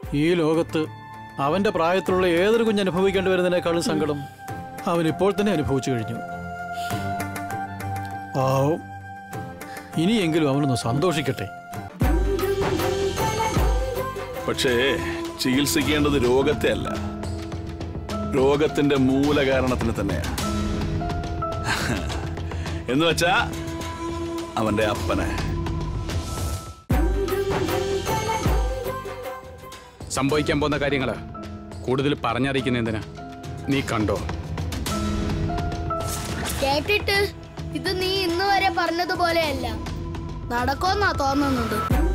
ഈ ലോകത്ത് അവന്റെ പ്രായത്തിലുള്ള ഏതൊരു കുഞ്ഞ് അനുഭവിക്കേണ്ടി വരുന്നതിനേക്കാളും സങ്കടം അവൻ ഇപ്പോൾ തന്നെ അനുഭവിച്ചു കഴിഞ്ഞു പാവം ഇനിയെങ്കിലും അവനൊന്ന് സന്തോഷിക്കട്ടെ പക്ഷേ ചികിത്സിക്കേണ്ടത് രോഗത്തെ അല്ല രോഗത്തിന്റെ മൂലകാരണത്തിന് തന്നെയാണ് എന്ന് വെച്ചാ അവന്റെ അപ്പനെ സംഭവിക്കാൻ പോകുന്ന കാര്യങ്ങള് കൂടുതൽ പറഞ്ഞറിയിക്കുന്ന എന്തിനാ നീ കണ്ടോ കേട്ടിട്ട് ഇത് നീ ഇന്ന് വരെ പറഞ്ഞതുപോലെയല്ല നടക്കുമെന്നാ തോന്നുന്നത്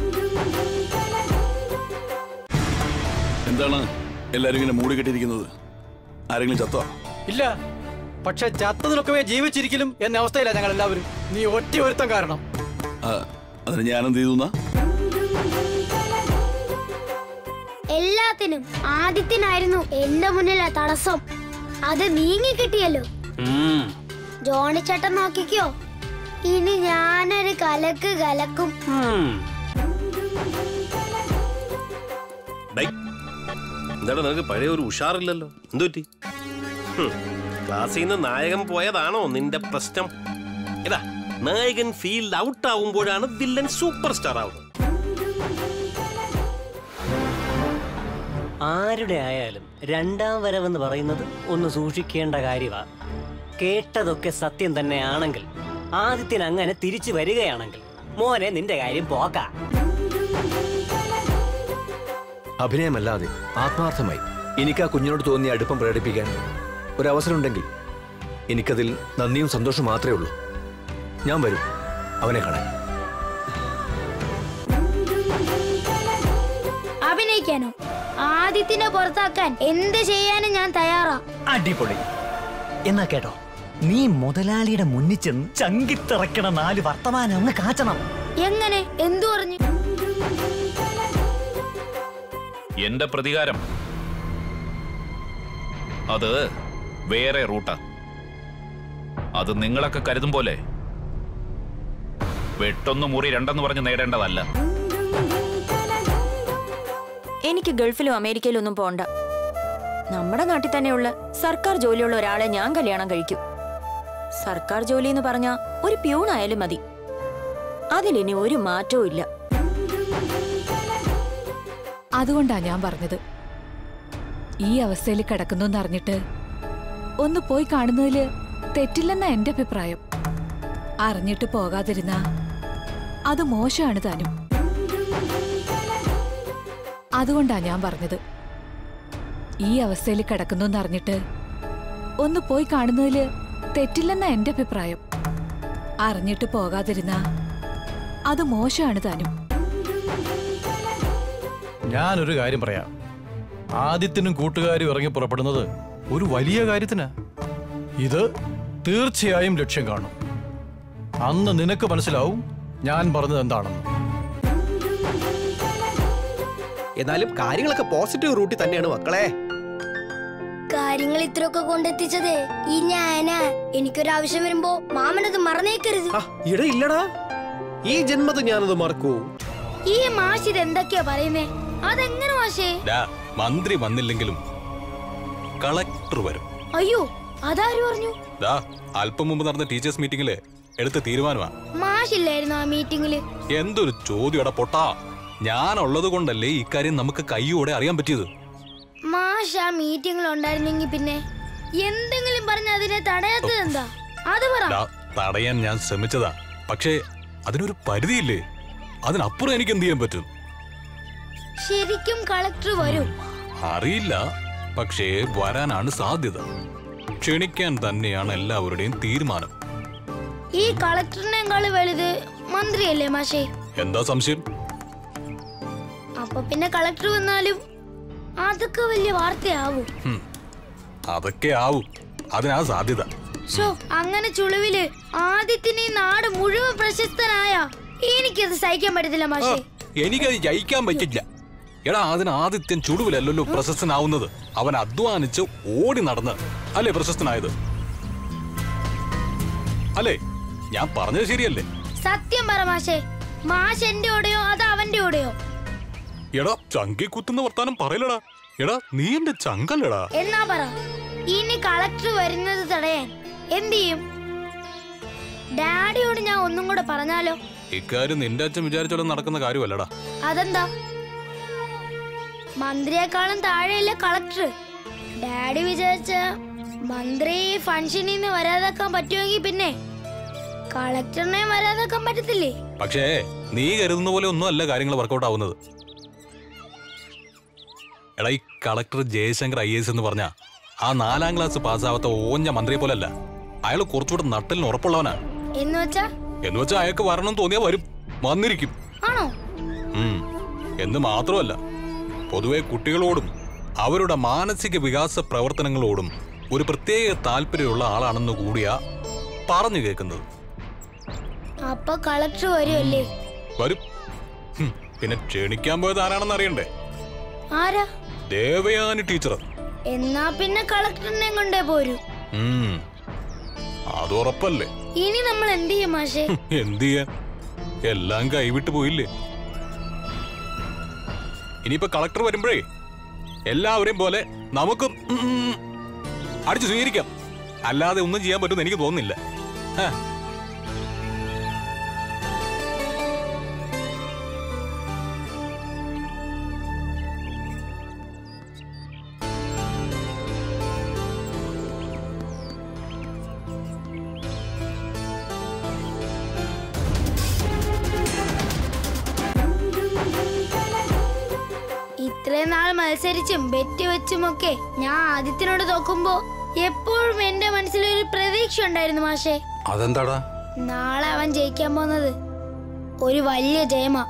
എന്താണ് എല്ലാരും ഇങ്ങനെ മൂടി കെട്ടിയിരിക്കുന്നത് ആരെങ്കിലും ചത്തോ ഇല്ല പക്ഷെ ചത്തതിനൊക്കെ ജീവിച്ചിരിക്കലും എന്ന അവസ്ഥയില്ല ഞങ്ങൾ എല്ലാവരും നീ ഒറ്റ ഒരുത്തം കാരണം ആ, അതിന് ഞാനെന്ത് ചെയ്തു എല്ലാത്തിനും ആദ്യത്തിനായിരുന്നു എന്റെ മുന്നിലെ തടസ്സം അത് നീങ്ങി കിട്ടിയല്ലോ ജോണി ചേട്ടൻ നോക്കിക്കോ ഇനി ഞാനൊരു കലക്ക് കലക്കും ഡേയ്, എന്താണ് നിനക്ക് പഴയ ഒരു ഉഷാറില്ലല്ലോ എന്തു പറ്റി ഹും, ക്ലാസ്സിൽ നിന്ന് നായകൻ പോയതാണോ നിന്റെ പ്രശ്നം ഇതാ നായകൻ ഫീൽഡ് ഔട്ട് ആവുമ്പോഴാണ് വില്ലൻ സൂപ്പർ സ്റ്റാർ ആവുന്നത് ആരുടെ ആയാലും രണ്ടാം വരവെന്ന് പറയുന്നത് ഒന്ന് സൂക്ഷിക്കേണ്ട കാര്യമാണ് കേട്ടതൊക്കെ സത്യം തന്നെയാണെങ്കിൽ ആദിത്യൻ അങ്ങനെ തിരിച്ചു വരികയാണെങ്കിൽ മോനെ നിന്റെ കാര്യം പോക്കാം അഭിനയമല്ലാതെ ആത്മാർത്ഥമായി എനിക്ക് ആ കുഞ്ഞിനോട് തോന്നിയ അടുപ്പം പ്രകടിപ്പിക്കാൻ ഒരവസരമുണ്ടെങ്കിൽ എനിക്കതിൽ നന്ദിയും സന്തോഷവും മാത്രമേ ഉള്ളൂ ഞാൻ വരും അവനെ കാണാൻ അഭിനയിക്കാനോ ആദിത്യനെ പുറത്താക്കാൻ എന്ത് ചെയ്യാനും ഞാൻ തയ്യാറാ അടിപൊളി എന്നാ കേട്ടോ നീ മുതലാളിയുടെ മുന്നിൽ ചെന്ന് ചങ്കിത്തിറക്കണ നാല് വർത്തമാനം അങ്ങ് കാച്ചണം എങ്ങനെ എന്തു പറഞ്ഞു എന്റെ പ്രതികാരം അത് വേറെ റൂട്ടാ അത് നിങ്ങളൊക്കെ കരുതും പോലെ വെട്ടൊന്ന് മുറി രണ്ടെന്ന് പറഞ്ഞ് നേടേണ്ടതല്ല എനിക്ക് ഗൾഫിലും അമേരിക്കയിലും ഒന്നും പോണ്ട നമ്മുടെ നാട്ടിൽ തന്നെയുള്ള സർക്കാർ ജോലിയുള്ള ഒരാളെ ഞാൻ കല്യാണം കഴിക്കും സർക്കാർ ജോലി എന്ന് പറഞ്ഞ ഒരു പ്യൂണായാലും മതി അതിലിനി ഒരു മാറ്റവും ഇല്ല അതുകൊണ്ടാ ഞാൻ പറഞ്ഞത് ഈ അവസ്ഥയിൽ കിടക്കുന്നു എന്നറിഞ്ഞിട്ട് ഒന്ന് പോയി കാണുന്നതില് തെറ്റില്ലെന്ന എന്റെ അഭിപ്രായം അറിഞ്ഞിട്ട് പോകാതിരുന്ന അത് മോശമാണ് താനും അതുകൊണ്ടാ ഞാൻ പറഞ്ഞത് ഈ അവസ്ഥയിൽ കിടക്കുന്നു എന്നറിഞ്ഞിട്ട് ഒന്ന് പോയി കാണുന്നതില് തെറ്റില്ലെന്ന എന്റെ അഭിപ്രായം അറിഞ്ഞിട്ട് പോകാതിരുന്ന അത് മോശമാണ് താനും ഞാനൊരു കാര്യം പറയാം ആദ്യത്തിനും കൂട്ടുകാരും ഇറങ്ങി പുറപ്പെടുന്നത് ഒരു വലിയ കാര്യത്തിനാ ഇത് തീർച്ചയായും ലക്ഷ്യം കാണും അന്ന് നിനക്ക് മനസ്സിലാവും ഞാൻ പറഞ്ഞത് എന്താണെന്ന് എന്നാലും കാര്യങ്ങളൊക്കെ പോസിറ്റീവ് റൂട്ടിൽ തന്നെയാണ് മക്കളെ കാര്യങ്ങൾ ഇത്രയൊക്കെ കൊണ്ടെത്തിച്ചതേ ഈ ഞാനാ എനിക്കൊരാവശ്യം വരുമ്പോ മാമനത് മറന്നേക്കരുത് ഇട ഇല്ലടാ ഈ ജന്മത്ത് ഞാനത് മറക്കൂ ഈ മാഷ് ഇത് എന്തൊക്കെയാ പറയുന്നേ അതെങ്ങനെ മാഷേ ഡാ, മന്ത്രി വന്നില്ലെങ്കിലും കളക്ടർ വരും അയ്യോ അതാര് പറഞ്ഞു ദാ അല്പം മുമ്പ് നടന്ന ടീച്ചേഴ്സ് മീറ്റിംഗില് എടുത്ത തീരുമാനമാ മാഷില്ലായിരുന്നു ആ മീറ്റിംഗില് എന്തൊരു ചോദ്യടാ പൊട്ടാ ഞാനുള്ളത് കൊണ്ടല്ലേ ഇക്കാര്യം നമുക്ക് കയ്യോടെ അറിയാൻ പറ്റിയത് മാഷ് ആ മീറ്റിംഗിൽ ഉണ്ടായിരുന്നെങ്കി പിന്നെ എന്തെങ്കിലും പറഞ്ഞ് അതിനെ തടയാത്തത് എന്താ അത് പറ ഡാ, തടയാൻ ഞാൻ ശ്രമിച്ചതാ പക്ഷേ അതിനൊരു പരിധിയില്ലേ അതിനപ്പുറം എനിക്ക് എന്ത് ചെയ്യാൻ പറ്റും ശരിക്കും കളക്ടർ വരും അറിയില്ല പക്ഷേ വരാനാണ് സാധ്യത ക്ഷണിക്കാൻ തന്നെയാണ് എല്ലാവരുടെയും തീരുമാനം ഈ കളക്ടറിനേക്കാൾ വലുത് മന്ത്രിയല്ലേ മാഷേ എന്താ സംശയം അപ്പൊ പിന്നെ കളക്ടർ വന്നാലും അതൊക്കെ വലിയ വാർത്തയാവും ഹും, അതൊക്കെ ആവും അതിനാ സാധ്യത ഷോ അങ്ങനെ ചുളിവില് ആദ്യത്തിന് ഈ നാട് മുഴുവൻ പ്രശസ്തനായ എനിക്കത് സഹിക്കാൻ പറ്റത്തില്ല മാഷേ എനിക്കത് ജയിക്കാൻ പറ്റില്ല എടാ അതിന് ആദിത്യൻ ചുടുവിലല്ലല്ലോ പ്രശസ്തനാവുന്നത് അവൻ അധ്വാനിച്ച് ഓടി നടന്ന് അല്ലേ പ്രശസ്തനായത് അല്ലേ ഞാൻ പറഞ്ഞത് ശരിയല്ലേ സത്യം പറ മാഷേ മാഷ് എന്റെ കൂടെയോ അത് അവന്റെ കൂടെയോ എടാ ചങ്കി കുത്തുന്ന വർത്താനം പറയലടാ എടാ നീ എന്റെ ചങ്കല്ലടാ എന്നാ പറ ഇനി കളക്ടർ വരുന്നത് തടയാൻ എന്ത് ചെയ്യും ഡാഡിയോട് ഞാൻ ഒന്നും കൂടെ പറഞ്ഞാലോ ഇക്കാര്യം നിന്റെ അച്ഛൻ വിചാരിച്ചോളം നടക്കുന്ന കാര്യമല്ലടാ അതെന്താ മന്ത്രിയെക്കാളും താഴെയല്ല കളക്ടർ ഡാഡി വിചാരിച്ച മന്ത്രി ഫംഗ്ഷനിൽ നിന്ന് വരാതാക്കാൻ പറ്റുമെങ്കിൽ പിന്നെ കളക്ടറിനെ വരാതാക്കാൻ പറ്റത്തില്ലേ പക്ഷേ നീ കരുതുന്ന പോലെ ഒന്നും അല്ല കാര്യങ്ങൾ വർക്കൗട്ട് ആവുന്നത് എടാ ഈ കളക്ടർ ജയശങ്കർ ഐ എസ് എന്ന് പറഞ്ഞ ആ നാലാം ക്ലാസ് പാസ്സാവാത്ത ഓഞ്ഞ മന്ത്രിയെ പോലല്ല അയാൾ കുറച്ചുകൂടെ നട്ടലിന് ഉറപ്പുള്ളവനാ എന്ന് വെച്ചാ എന്ന് വെച്ചാൽ അയാൾക്ക് വരണം തോന്നിയാ വരും വന്നിരിക്കും ആണോ ഉം. എന്ന് മാത്രമല്ല പൊതുവെ കുട്ടികളോടും അവരുടെ മാനസിക വികാസ പ്രവർത്തനങ്ങളോടും ഒരു പ്രത്യേക താല്പര്യമുള്ള ആളാണെന്ന് കൂടിയാ പറഞ്ഞു കേൾക്കുന്നത് അപ്പൊ കളക്ടർ വരുമല്ലേ വരും ഹും, പിന്നെ ക്ഷണിക്കാൻ പോയത് ആരാണെന്ന് അറിയണ്ടേ ആരാ ദേവയാനി ടീച്ചർ എന്നാ പിന്നെ കളക്ടറിനെ കൊണ്ടേ പോരൂ ഉം. അത് ഉറപ്പല്ലേ ഇനി നമ്മൾ എന്ത് ചെയ്യും മാഷേ ഹും, എന്ത് ചെയ്യാൻ എല്ലാം കൈവിട്ട് പോയില്ലേ ഇനിയിപ്പോ കളക്ടർ വരുമ്പോഴേ എല്ലാവരെയും പോലെ നമുക്കും ഉം, ഉം, അടിച്ചു സ്വീകരിക്കാം അല്ലാതെ ഒന്നും ചെയ്യാൻ പറ്റുമെന്ന് എനിക്ക് തോന്നുന്നില്ല ഹ. ഇത്രയും നാൾ മത്സരിച്ചും ബെറ്റ് വെച്ചുമൊക്കെ ഞാൻ ആദിത്യനോട് തോക്കുമ്പോ എപ്പോഴും എന്റെ മനസ്സിൽ ഒരു പ്രതീക്ഷ ഉണ്ടായിരുന്നു മാഷേ അതെന്താടാ നാളെ അവൻ ജയിക്കാൻ പോകുന്നത് ഒരു വലിയ ജയമാ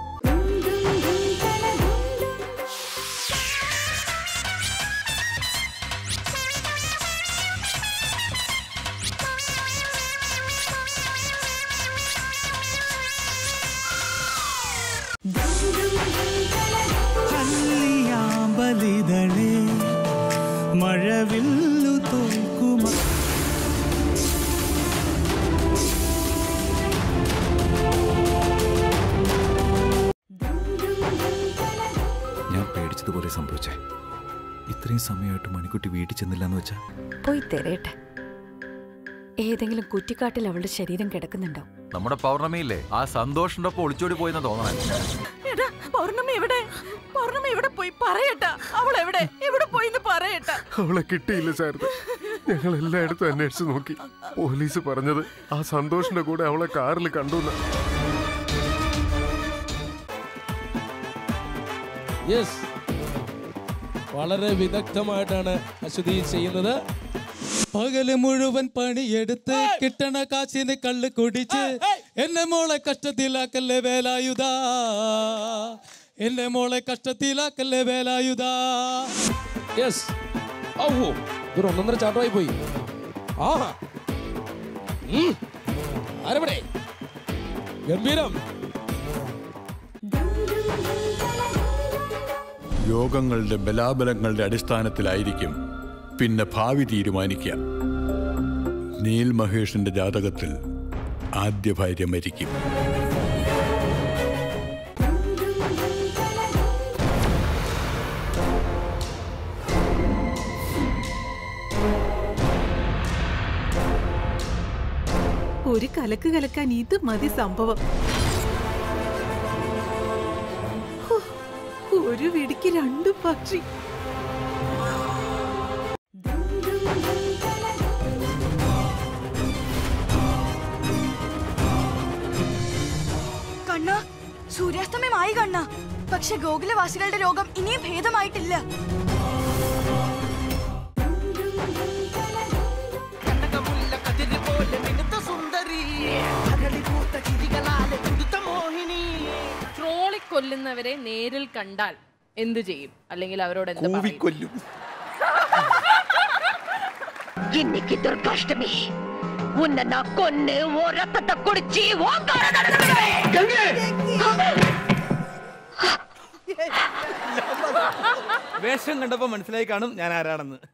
ബലിതളേ മഴവില്ലു തോൽക്കുമ ഞാൻ പേടിച്ചതുപോലെ സംഭവിച്ചേ ഇത്രയും സമയമായിട്ട് മണിക്കുട്ടി വീട്ടിൽ ചെന്നില്ല എന്ന് വെച്ചാ പോയി തെരയട്ടെ ഏതെങ്കിലും കുറ്റിക്കാട്ടിൽ അവളുടെ ശരീരം കിടക്കുന്നുണ്ടോ നമ്മുടെ പൗർണമിയില്ലേ ആ സന്തോഷിന്റെ ഒപ്പം ഒളിച്ചോടി പോയെന്ന് തോന്നണേ എടാ പൗർണമി എവിടെ പൗർണമി എവിടെ പോയി പറയട്ടാ അവൾ എവിടെ എവിടെ പോയിന്ന് പറയട്ടാ അവളെ കിട്ടിയില്ല സാറിന് ഞങ്ങൾ എല്ലായിടത്തും അന്വേഷിച്ചു നോക്കി പോലീസ് പറഞ്ഞത് ആ സന്തോഷിന്റെ കൂടെ അവളെ കാറിൽ കണ്ടു യെസ് വളരെ വിദഗ്ധമായിട്ടാണ് അശ്വതി ചെയ്യുന്നത് പകല് മുഴുവൻ പണിയെടുത്ത് കിട്ടണ കാശിന് കള്ള് കുടിച്ച് എന്നെ മോളെ കഷ്ടത്തിലാക്കല്ലേ വേലായുധ എന്നെ മോളെ കഷ്ടത്തിലാക്കല്ലേ വേലായുധ യെസ് ഓഹോ ഇതൊരു ഒന്നൊന്നര ചാട്ടമായി പോയി ആഹാ ഉം. ആരെവിടെ ഗംഭീരം യോഗങ്ങളുടെ ബലാബലങ്ങളുടെ അടിസ്ഥാനത്തിലായിരിക്കും പിന്നെ ഭാവി തീരുമാനിക്കുക നീൽ മഹേഷിന്റെ ജാതകത്തിൽ ആദ്യ ഭാര്യ മരിക്കും ഒരു കലക്ക് കലക്കാൻ ഇത് മതി സംഭവം ഹോ, ഒരു വെടിക്ക് രണ്ടു പക്ഷി കണ്ണ സൂര്യാസ്തമയമായി കണ്ണ പക്ഷെ ഗോകുലവാസികളുടെ രോഗം ഇനിയും ഭേദമായിട്ടില്ല ട്രോളിക്കൊല്ലുന്നവരെ നേരിൽ കണ്ടാൽ എന്ത് ചെയ്യും അല്ലെങ്കിൽ അവരോട് എന്ത് പറയും കൂവിക്കൊല്ലും இன்னைக்கு துர்காஷ்டமி உன்னை நான் கொன்னு ஓ ரத்தத்தை குடிச்சு ஓங்கார വേഷം കണ്ടപ്പോ മനസ്സിലായി കാണും ഞാൻ ആരാണെന്ന്